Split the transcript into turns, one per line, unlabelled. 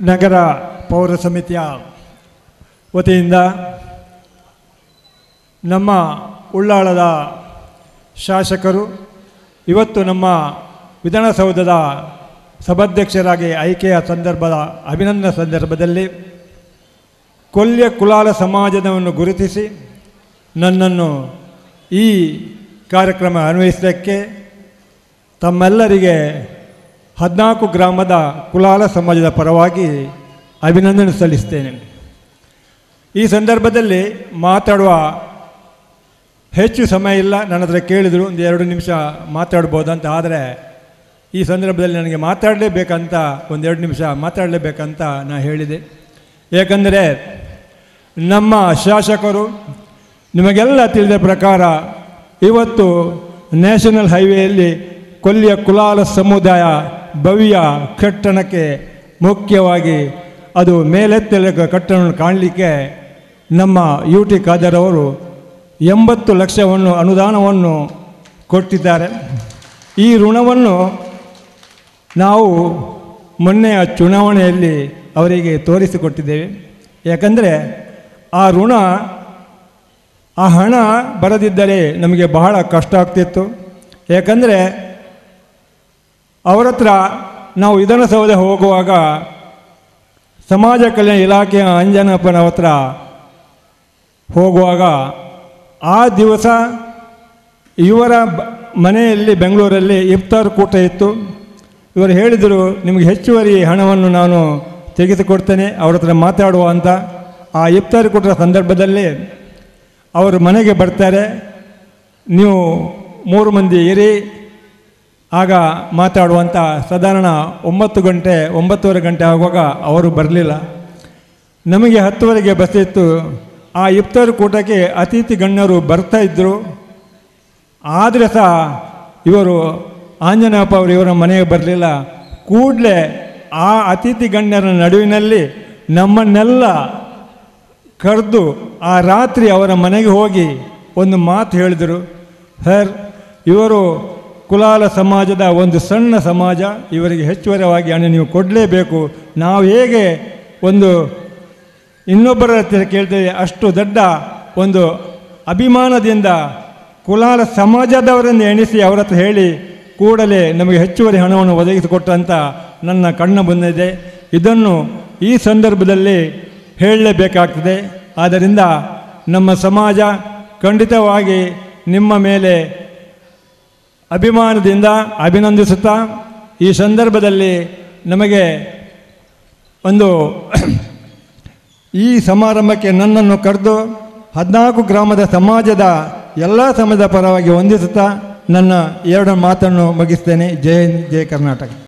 ನಗರ ಪೌರ ಸಮಿತಿಯ ವತಿಯಿಂದ ನಮ್ಮ ಉಳ್ಳಾಳದ ಶಾಸಕರು ಇವತ್ತು ನಮ್ಮ ವಿಧಾನಸೌಧದ ಸಭಾಧ್ಯಕ್ಷರಾಗಿ ಆಯ್ಕೆಯ ಸಂದರ್ಭದ ಅಭಿನಂದನಾ ಸಂದರ್ಭದಲ್ಲಿ ಕೊಲ್ಯ ಕುಲಾಲ ಸಮಾಜವನ್ನು ಗುರುತಿಸಿ ನನ್ನನ್ನು ಈ ಕಾರ್ಯಕ್ರಮ ಅನ್ವಯಿಸಲಿಕ್ಕೆ ತಮ್ಮೆಲ್ಲರಿಗೆ ಹದಿನಾಲ್ಕು ಗ್ರಾಮದ ಕುಲಾಲ ಸಮಾಜದ ಪರವಾಗಿ ಅಭಿನಂದನೆ ಸಲ್ಲಿಸ್ತೇನೆ ಈ ಸಂದರ್ಭದಲ್ಲಿ ಮಾತಾಡುವ ಹೆಚ್ಚು ಸಮಯ ಇಲ್ಲ ನನ್ನ ಹತ್ರ ಕೇಳಿದರು ಒಂದು ಎರಡು ನಿಮಿಷ ಮಾತಾಡ್ಬೋದಂತ ಆದರೆ ಈ ಸಂದರ್ಭದಲ್ಲಿ ನನಗೆ ಮಾತಾಡಲೇಬೇಕಂತ ಒಂದೆರಡು ನಿಮಿಷ ಮಾತಾಡಲೇಬೇಕಂತ ನಾನು ಹೇಳಿದೆ ಏಕೆಂದರೆ ನಮ್ಮ ಶಾಸಕರು ನಿಮಗೆಲ್ಲ ತಿಳಿದ ಪ್ರಕಾರ ಇವತ್ತು ನ್ಯಾಷನಲ್ ಹೈವೇಯಲ್ಲಿ ಕೊಲ್ಲಿಯ ಕುಲಾಲ ಸಮುದಾಯ ಭವ್ಯ ಕಟ್ಟಣಕ್ಕೆ ಮುಖ್ಯವಾಗಿ ಅದು ಮೇಲೆತ್ತಲ ಕಟ್ಟಡ ಕಾಣಲಿಕ್ಕೆ ನಮ್ಮ ಯು ಟಿ ಖಾದರ್ ಅವರು ಎಂಬತ್ತು ಲಕ್ಷವನ್ನು ಅನುದಾನವನ್ನು ಕೊಟ್ಟಿದ್ದಾರೆ ಈ ಋಣವನ್ನು ನಾವು ಮೊನ್ನೆಯ ಚುನಾವಣೆಯಲ್ಲಿ ಅವರಿಗೆ ತೋರಿಸಿಕೊಟ್ಟಿದ್ದೇವೆ ಯಾಕಂದರೆ ಆ ಋಣ ಆ ಹಣ ಬರದಿದ್ದರೆ ನಮಗೆ ಬಹಳ ಕಷ್ಟ ಆಗ್ತಿತ್ತು ಯಾಕಂದರೆ ಅವರ ಹತ್ರ ನಾವು ವಿಧಾನಸೌಧ ಹೋಗುವಾಗ ಸಮಾಜ ಕಲ್ಯಾಣ ಇಲಾಖೆಯ ಅಂಜನಪ್ಪನವ್ರ ಹತ್ರ ಹೋಗುವಾಗ ಆ ದಿವಸ ಇವರ ಬ- ಮನೆಯಲ್ಲಿ ಬೆಂಗಳೂರಲ್ಲಿ ಇಫ್ತಾರ್ ಕೂಟ ಇತ್ತು ಇವರು ಹೇಳಿದರು ನಿಮಗೆ ಹೆಚ್ಚುವರಿ ಹಣವನ್ನು ನಾನು ತೆಗೆದುಕೊಡ್ತೇನೆ ಅವ್ರ ಹತ್ರ ಮಾತಾಡುವ ಅಂತ ಆ ಇಫ್ತಾರ್ ಕೂಟದ ಸಂದರ್ಭದಲ್ಲಿ ಅವರು ಮನೆಗೆ ಬರ್ತಾರೆ ನೀವು ಮೂರು ಮಂದಿ ಇರಿ ಆಗ ಮಾತಾಡುವಂಥ ಸಾಧಾರಣ ಒಂಬತ್ತು ಗಂಟೆ ಒಂಬತ್ತುವರೆ ಗಂಟೆ ಆಗುವಾಗ ಅವರು ಬರಲಿಲ್ಲ ನಮಗೆ ಹತ್ತುವರೆಗೆ ಬಸ್ ಇತ್ತು ಆ ಇಫ್ತಾರ್ ಕೂಟಕ್ಕೆ ಅತಿಥಿ ಗಣ್ಯರು ಬರ್ತಾ ಇದ್ದರು ಆದರೆ ಸಹ ಇವರು ಆಂಜನೇಯಪ್ಪ ಅವರು ಇವರ ಮನೆಗೆ ಬರಲಿಲ್ಲ ಕೂಡಲೇ ಆ ಅತಿಥಿ ಗಣ್ಯರ ನಡುವಿನಲ್ಲಿ ನಮ್ಮನ್ನೆಲ್ಲ ಕರೆದು ಆ ರಾತ್ರಿ ಅವರ ಮನೆಗೆ ಹೋಗಿ ಒಂದು ಮಾತು ಹೇಳಿದರು ಸರ್ ಇವರು ಕುಲಾಲ ಸಮಾಜದ ಒಂದು ಸಣ್ಣ ಸಮಾಜ ಇವರಿಗೆ ಹೆಚ್ಚುವರಿಯಾಗಿ ಹಣ ನೀವು ಕೊಡಲೇಬೇಕು ನಾವು ಹೇಗೆ ಒಂದು ಇನ್ನೊಬ್ಬರ ಹತ್ತಿರ ಕೇಳ್ತೇವೆ ಅಷ್ಟು ದೊಡ್ಡ ಒಂದು ಅಭಿಮಾನದಿಂದ ಕುಲಾಲ ಸಮಾಜದವರನ್ನು ಎಣಿಸಿ ಅವರ ಹತ್ರ ಹೇಳಿ ಕೂಡಲೇ ನಮಗೆ ಹೆಚ್ಚುವರಿ ಹಣವನ್ನು ಒದಗಿಸಿಕೊಟ್ಟಂತ ನನ್ನ ಕಣ್ಣ ಬಂದಿದೆ ಇದನ್ನು ಈ ಸಂದರ್ಭದಲ್ಲಿ ಹೇಳಲೇಬೇಕಾಗ್ತದೆ ಆದ್ದರಿಂದ ನಮ್ಮ ಸಮಾಜ ಖಂಡಿತವಾಗಿ ನಿಮ್ಮ ಮೇಲೆ ಅಭಿಮಾನದಿಂದ ಅಭಿನಂದಿಸುತ್ತಾ ಈ ಸಂದರ್ಭದಲ್ಲಿ ನಮಗೆ ಒಂದು ಈ ಸಮಾರಂಭಕ್ಕೆ ನನ್ನನ್ನು ಕರೆದು ಹದಿನಾಲ್ಕು ಗ್ರಾಮದ ಸಮಾಜದ ಎಲ್ಲ ಸಮಾಜದ ಪರವಾಗಿ ವಂದಿಸುತ್ತಾ ನನ್ನ ಎರಡು ಮಾತನ್ನು ಮುಗಿಸ್ತೇನೆ ಜೈ ಹಿಂದ್ ಜೈ ಕರ್ನಾಟಕ